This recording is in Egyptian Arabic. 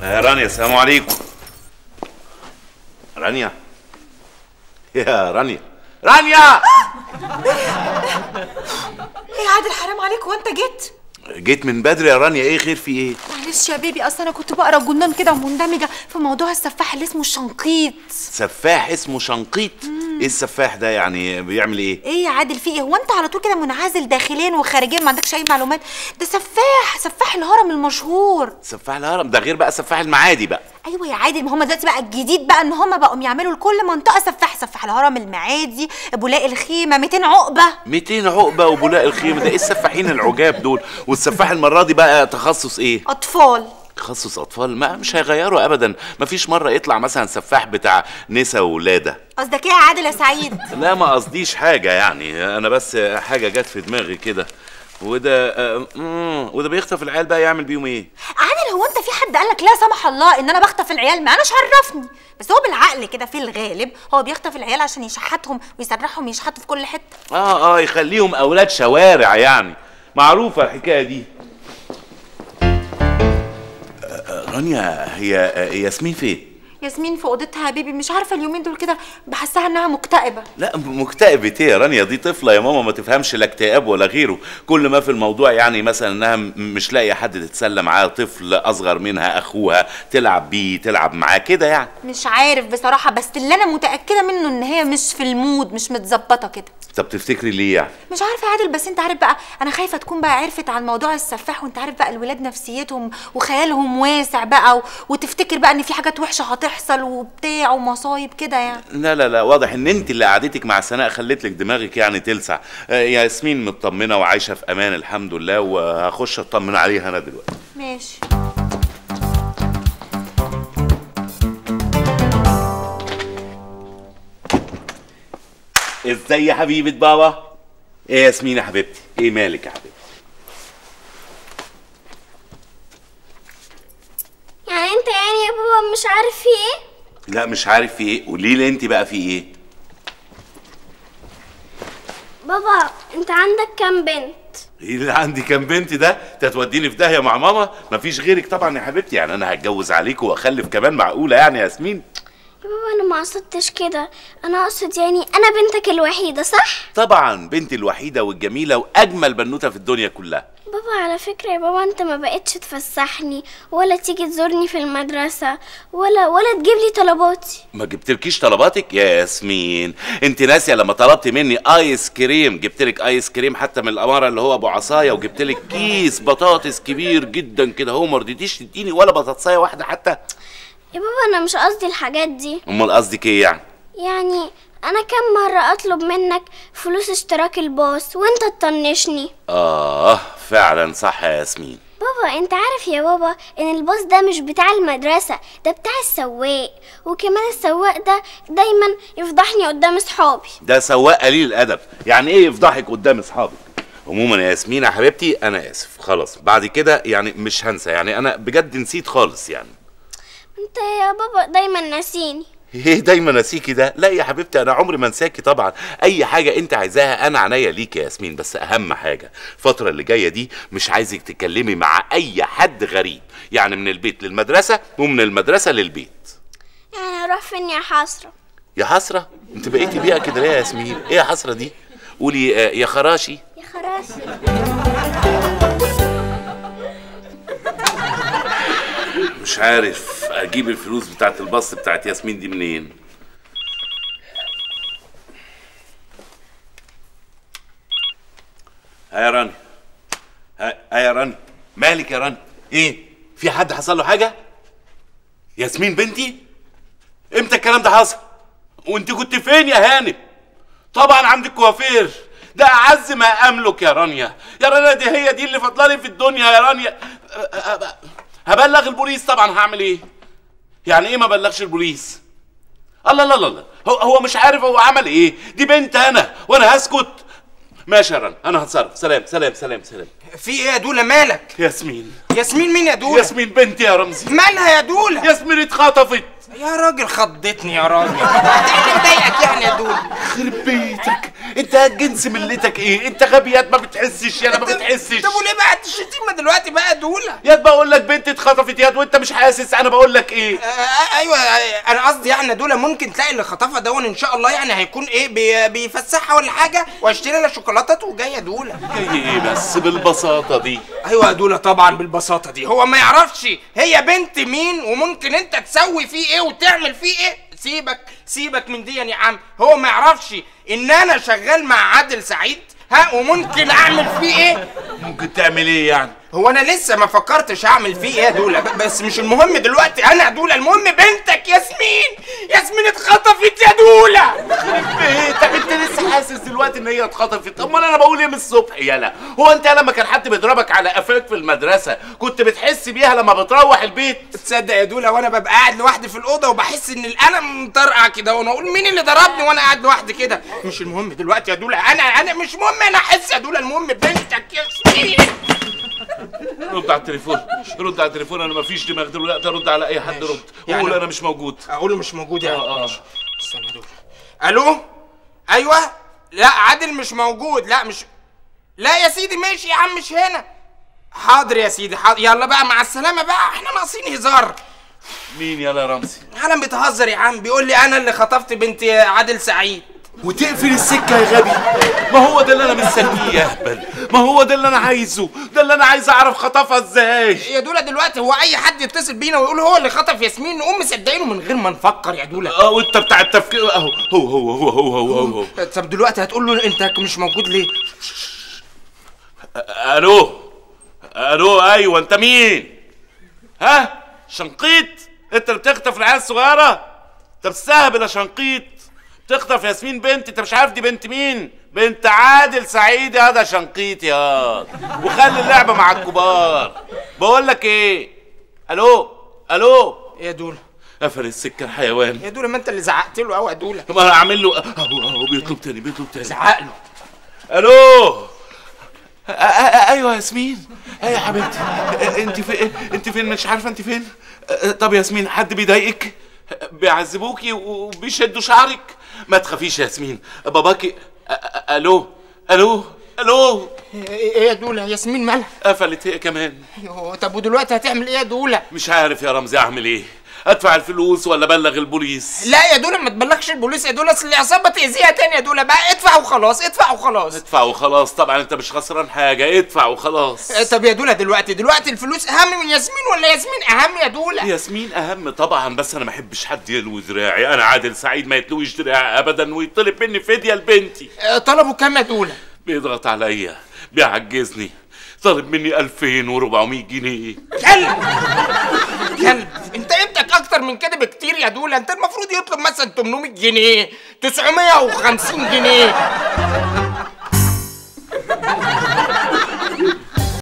يا رانيا السلام عليكم رانيا يا رانيا رانيا ايه يا عادل حرام عليك وانت جيت جيت من بدري يا رانيا ايه خير في ايه معلش يا بيبي اصل انا كنت بقرا جنان كده ومندمجه في موضوع السفاح اللي اسمه الشنقيط سفاح اسمه شنقيط ايه السفاح ده يعني بيعمل ايه ايه يا عادل في ايه هو انت على طول كده منعزل داخليا وخارجيا ما عندكش اي معلومات ده سفاح سفاح الهرم المشهور سفاح الهرم ده غير بقى سفاح المعادي بقى ايوه يا عادل ما هم دلوقتي بقى الجديد بقى ان هم بقوا يعملوا لكل منطقه سفاح سفاح الهرم المعادي بولاق الخيمه 200 عقبه 200 عقبه وبولاق الخيمه ده ايه السفاحين العجاب دول والسفاح المره دي بقى تخصص ايه اطفال تخصص اطفال ما مش هيغيروا ابدا ما فيش مره يطلع مثلا سفاح بتاع نسا وولاده قصدك ايه يا عادل يا سعيد لا ما قصديش حاجه يعني انا بس حاجه جت في دماغي كده وده آه، مم، وده بيخطف العيال بقى يعمل بيهم ايه عادل هو انت في حد قالك لا سمح الله ان انا بخطف العيال ما اناش عرفني بس هو بالعقل كده في الغالب هو بيخطف العيال عشان يشحتهم ويسرحهم يشحتوا في كل حته اه اه يخليهم اولاد شوارع يعني معروفه الحكايه دي آه، آه، رانيا هي آه، ياسمين فين ياسمين في اوضتها يا بيبي مش عارفه اليومين دول كده بحسها انها مكتئبه لا مكتئبة ايه يا رانيا دي طفلة يا ماما ما تفهمش لا اكتئاب ولا غيره كل ما في الموضوع يعني مثلا انها م- مش لاقية حد تتسلى معاه طفل اصغر منها اخوها تلعب بيه تلعب معاه كده يعني مش عارف بصراحه بس اللي انا متاكده منه ان هي مش في المود مش متظبطه كده طب تفتكري ليه يعني مش عارفه يا عادل بس انت عارف بقى انا خايفه تكون بقى عرفت عن موضوع السفاح وانت عارف بقى الولاد نفسيتهم وخيالهم واسع بقى و... وتفتكر بقى ان في حاجات وحشه هتحصل وبتاع ومصايب كده يعني لا لا لا واضح ان انت اللي قعدتك مع سناء خلت لك دماغك يعني تلسع آه، ياسمين مطمنة وعايشة في امان الحمد لله وهخش اطمن عليها انا دلوقتي ماشي ازاي يا حبيبة بابا ايه يا ياسمين يا حبيبتي ايه مالك يا حبيبتي يعني انت يعني يا بابا مش عارف في ايه لا مش عارف في ايه قولي لي انت بقى في ايه بابا انت عندك كام بنت ايه اللي عندي كام بنت ده انت هتوديني في داهيه مع ماما مفيش غيرك طبعا يا حبيبتي يعني انا هتجوز عليك واخلف كمان معقوله يعني يا ياسمين يا بابا انا ما قصدتش كده انا اقصد يعني انا بنتك الوحيده صح طبعا بنتي الوحيده والجميله واجمل بنوته في الدنيا كلها بابا على فكره يا بابا انت ما بقتش تفسحني ولا تيجي تزورني في المدرسه ولا ولا تجيب لي طلباتي ما جبتلكيش طلباتك يا ياسمين انت ناسيه لما طلبت مني ايس كريم جبتلك ايس كريم حتى من الاماره اللي هو ابو عصايه وجبتلك كيس بطاطس كبير جدا كده هو ما رضيتيش تديني ولا بطاطسايه واحده حتى يا بابا انا مش قصدي الحاجات دي امال قصدك ايه يعني يعني انا كم مره اطلب منك فلوس اشتراك الباص وانت تطنشني اه فعلا صح يا ياسمين بابا انت عارف يا بابا ان الباص ده مش بتاع المدرسة ده بتاع السواق وكمان السواق ده دايما يفضحني قدام صحابي ده سواق قليل الادب يعني ايه يفضحك قدام اصحابك عموما يا ياسمين يا حبيبتي انا اسف خلاص بعد كده يعني مش هنسى يعني انا بجد نسيت خالص يعني انت يا بابا دايما ناسيني ايه دايما ناسيكي ده لا يا حبيبتي انا عمري ما انساكي طبعا اي حاجه انت عايزاها انا عينيا ليك يا ياسمين بس اهم حاجه الفتره اللي جايه دي مش عايزك تتكلمي مع اي حد غريب يعني من البيت للمدرسه ومن المدرسه للبيت يعني اروح فين يا حسرة يا حسره انت بقيتي بيها كده ليه يا ياسمين ايه يا حسره دي قولي آه، يا خراشي يا خراشي مش عارف اجيب الفلوس بتاعت الباص بتاعت ياسمين دي منين ها يا راني ها ها يا راني مالك يا راني ايه في حد حصل له حاجه ياسمين بنتي امتى الكلام ده حصل وانت كنت فين يا هانم طبعا عند الكوافير ده اعز ما املك يا رانيا يا رانيا دي هي دي اللي فضلاني في الدنيا يا رانيا أ- أ- أ- هبلغ البوليس طبعا هعمل ايه يعني ايه ما بلغش البوليس الله لا لا لا هو هو مش عارف هو عمل ايه دي بنت انا وانا هسكت ماشي يا رنا انا هتصرف سلام سلام سلام سلام في ايه يا دوله مالك ياسمين ياسمين مين يا دوله ياسمين بنتي يا رمزي مالها يا دوله ياسمين اتخطفت يا راجل خضتني يا راجل ايه اللي مضايقك يعني يا دوله يخرب بيتك انت جنس ملتك ايه انت غبيات ما بتحسش يا ما بتحسش طب وليه بقى الشتيمه دلوقتي بقى يا دوله ياد بقول لك بنت اتخطفت ياد وانت مش حاسس انا بقول لك ايه آه، آه، ايوه آه، انا قصدي يعني يا دوله ممكن تلاقي اللي خطفها دون ان شاء الله يعني هيكون ايه بي- بيفسحها ولا حاجه واشتري لها شوكولاتات وجايه دوله جاي ايه بس بالبساطه دي ايوه يا دوله طبعا بالبساطه دي هو ما يعرفش هي بنت مين وممكن انت تسوي فيه ايه وتعمل فيه ايه سيبك سيبك من دي يا عم هو ما يعرفش ان انا شغال مع عادل سعيد ها وممكن اعمل فيه ايه ممكن تعمل ايه يعني هو انا لسه ما فكرتش اعمل فيه ايه يا دوله ب- بس مش المهم دلوقتي انا يا دوله المهم بنتك ياسمين ياسمين اتخطفت يا دوله ايه طب انت لسه حاسس دلوقتي ان هي اتخطفت امال انا بقول ايه من الصبح يالا هو انت لما كان حد بيضربك على قفاك في المدرسه كنت بتحس بيها لما بتروح البيت تصدق يا دوله وانا ببقى قاعد لوحدي في الاوضه وبحس ان القلم مطرقع كده وانا اقول مين اللي ضربني وانا قاعد لوحدي كده مش المهم دلوقتي يا دوله انا انا مش مهم انا احس يا دوله المهم بنتك ياسمين رد على التليفون رد على التليفون انا مفيش دماغ دلوقتي ارد على اي حد رد يعني- قول انا مش موجود اقوله مش موجود يعني اه اه استنى دول الو ايوه لا عادل مش موجود لا مش لا يا سيدي ماشي يا عم مش هنا حاضر يا سيدي حاضر يلا بقى مع السلامه بقى احنا ناقصين هزار مين يالا يا رمزي عالم بتهزر يا عم بيقول لي انا اللي خطفت بنت عادل سعيد وتقفل السكه يا غبي ما هو ده اللي انا مستنيه يا اهبل ما هو ده اللي انا عايزه ده اللي انا عايز اعرف خطفها ازاي يا دولا دلوقتي هو اي حد يتصل بينا ويقول هو اللي خطف ياسمين نقوم مصدقينه من غير ما نفكر يا دولا اه وانت بتاع التفكير اهو هو هو هو هو هو هو, هو. طب دلوقتي هتقول له انت مش موجود ليه الو الو ايوه انت مين ها شنقيط انت اللي بتخطف العيال الصغيره انت بتستهبل يا شنقيط بتخطف ياسمين بنت انت مش عارف دي بنت مين بنت عادل سعيد يا ده شنقيط يا وخلي اللعبه مع الكبار بقول لك ايه الو الو يا دولا قفل السكه الحيوان يا دولا ما انت اللي زعقت له قوي يا دولا طب انا اعمل له اهو اهو بيطلب تاني بيطلب تاني زعق له الو أ- أ- أ- ايوه ياسمين ايه يا حبيبتي أ- انت في انت فين مش عارفه انت فين أ- طب ياسمين حد بيضايقك بيعذبوكي وبيشدوا شعرك ما تخافيش يا ياسمين باباكي أ- أ- الو الو الو ايه إيه يا دولا ياسمين مالها قفلت هي كمان يوه، طب ودلوقتي هتعمل ايه يا دولا مش عارف يا رمزي اعمل ايه ادفع الفلوس ولا ابلغ البوليس لا يا دولا ما تبلغش البوليس يا دولا اصل العصابه تاذيها تاني يا دولا بقى ادفع وخلاص ادفع وخلاص ادفع وخلاص طبعا انت مش خسران حاجه ادفع وخلاص آه، طب يا دولا دلوقتي دلوقتي الفلوس اهم من ياسمين ولا ياسمين اهم يا دولا ياسمين اهم طبعا بس انا ما احبش حد يلوي دراعي انا عادل سعيد ما يتلويش دراعي ابدا ويطلب مني فديه لبنتي آه، طلبوا كام يا دولا بيضغط عليا بيعجزني طالب مني 2400 جنيه كلب كلب انت قيمتك اكتر من كده بكتير يا دولا انت المفروض يطلب مثلا 800 جنيه 950 جنيه